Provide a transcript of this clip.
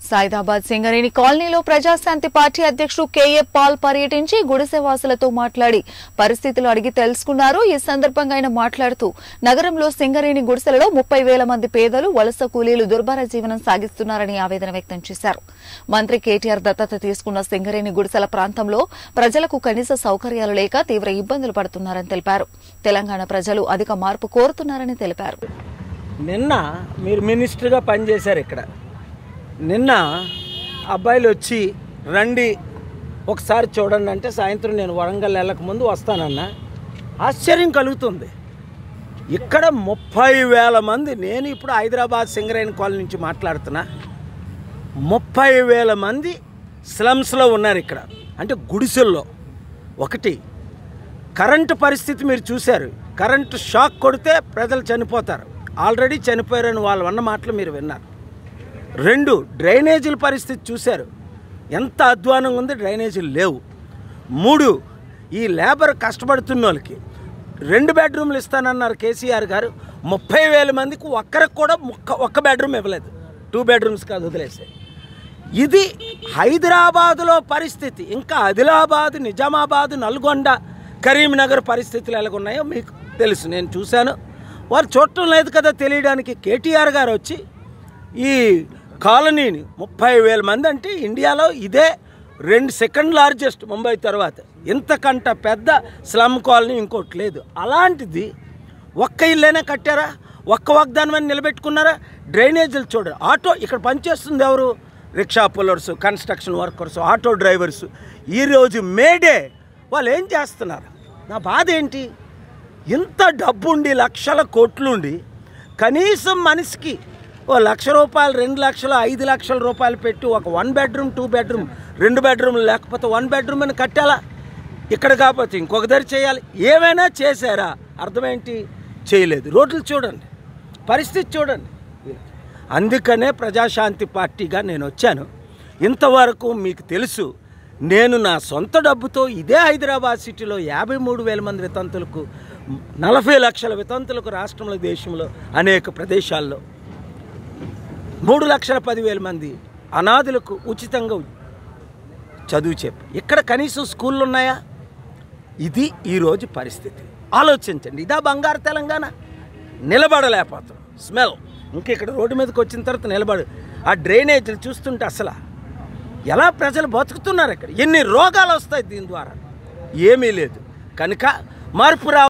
సైదాబాద్ సింగరేణి కాలనీలో ప్రజాశాంతి పార్టీ అధ్యక్షుడు కేఏ పాల్ పర్యటించి గుడిసెవాసులతో మాట్లాడి పరిస్థితులు అడిగి తెలుసుకున్నారు ఈ సందర్భంగా ఆయన మాట్లాడుతూ నగరంలో సింగరేణి గుడిసెలలో ముప్పై వేల మంది పేదలు వలస కూలీలు దుర్భర జీవనం సాగిస్తున్నారని ఆవేదన వ్యక్తం చేశారు మంత్రి కేటీఆర్ దత్తత తీసుకున్న సింగరేణి గుడిసెల ప్రాంతంలో ప్రజలకు కనీస సౌకర్యాలు లేక తీవ్ర ఇబ్బందులు పడుతున్నారని తెలిపారు తెలంగాణ ప్రజలు అధిక మార్పు కోరుతున్నారని తెలిపారు నిన్న మీరు మినిస్టర్గా పనిచేశారు ఇక్కడ నిన్న అబ్బాయిలు వచ్చి రండి ఒకసారి చూడండి అంటే సాయంత్రం నేను వరంగల్ వెళ్ళక ముందు వస్తానన్న ఆశ్చర్యం కలుగుతుంది ఇక్కడ ముప్పై వేల మంది నేను ఇప్పుడు హైదరాబాద్ సింగరేణి కాలనీ నుంచి మాట్లాడుతున్నా ముప్పై వేల మంది స్లమ్స్లో ఉన్నారు ఇక్కడ అంటే గుడిసెల్లో ఒకటి కరెంటు పరిస్థితి మీరు చూశారు కరెంటు షాక్ కొడితే ప్రజలు చనిపోతారు ఆల్రెడీ చనిపోయారని వాళ్ళు అన్న మాటలు మీరు విన్నారు రెండు డ్రైనేజీల పరిస్థితి చూశారు ఎంత అధ్వానంగా ఉంది డ్రైనేజీలు లేవు మూడు ఈ లేబర్ కష్టపడుతున్న వాళ్ళకి రెండు బెడ్రూమ్లు ఇస్తానన్నారు కేసీఆర్ గారు ముప్పై వేల మందికి ఒక్కరికి కూడా ఒక్క ఒక్క బెడ్రూమ్ ఇవ్వలేదు టూ బెడ్రూమ్స్ కాదు వదిలేసే ఇది హైదరాబాదులో పరిస్థితి ఇంకా ఆదిలాబాద్ నిజామాబాద్ నల్గొండ కరీంనగర్ పరిస్థితులు ఎలాగున్నాయో మీకు తెలుసు నేను చూశాను వారు చూడటం లేదు కదా తెలియడానికి కేటీఆర్ గారు వచ్చి ఈ కాలనీని ముప్పై వేల మంది అంటే ఇండియాలో ఇదే రెండు సెకండ్ లార్జెస్ట్ ముంబై తర్వాత ఇంతకంట పెద్ద స్లమ్ కాలనీ ఇంకోటి లేదు అలాంటిది ఒక్క ఇల్లేనే కట్టారా ఒక్క వాగ్దానం నిలబెట్టుకున్నారా డ్రైనేజీలు చూడరు ఆటో ఇక్కడ పనిచేస్తుంది ఎవరు rickshaw pullers construction workers auto drivers ఈరోజు మేడే వాళ్ళు ఏం చేస్తున్నారు నా బాధ ఏంటి ఇంత డబ్బుండి లక్షల కోట్లుండి కనీసం మనిషికి ఓ లక్ష రూపాయలు రెండు లక్షలు ఐదు లక్షల రూపాయలు పెట్టి ఒక వన్ బెడ్రూమ్ టూ బెడ్రూమ్ రెండు బెడ్రూమ్ లేకపోతే వన్ బెడ్రూమ్ అని కట్టాలా ఇక్కడ కాకపోతే ఇంకొక దరి చేయాలి ఏమైనా చేశారా అర్థమేంటి చేయలేదు రోడ్లు చూడండి పరిస్థితి చూడండి అందుకనే ప్రజాశాంతి పార్టీగా నేను వచ్చాను ఇంతవరకు మీకు తెలుసు నేను నా సొంత డబ్బుతో ఇదే హైదరాబాద్ సిటీలో యాభై మూడు వేల మంది వితంతులకు నలభై లక్షల వితంతులకు రాష్ట్రంలో దేశంలో అనేక ప్రదేశాల్లో మూడు లక్షల పదివేల మంది అనాథులకు ఉచితంగా చదువు చెప్పి ఇక్కడ కనీసం స్కూళ్ళు ఉన్నాయా ఇది ఈరోజు పరిస్థితి ఆలోచించండి ఇదా బంగారు తెలంగాణ నిలబడలేకపోతాం స్మెల్ ఇంక ఇక్కడ రోడ్డు మీదకి వచ్చిన తర్వాత నిలబడు ఆ డ్రైనేజీలు చూస్తుంటే అసలు ఎలా ప్రజలు బతుకుతున్నారు ఇక్కడ ఎన్ని రోగాలు వస్తాయి దీని ద్వారా ఏమీ లేదు కనుక మార్పు రా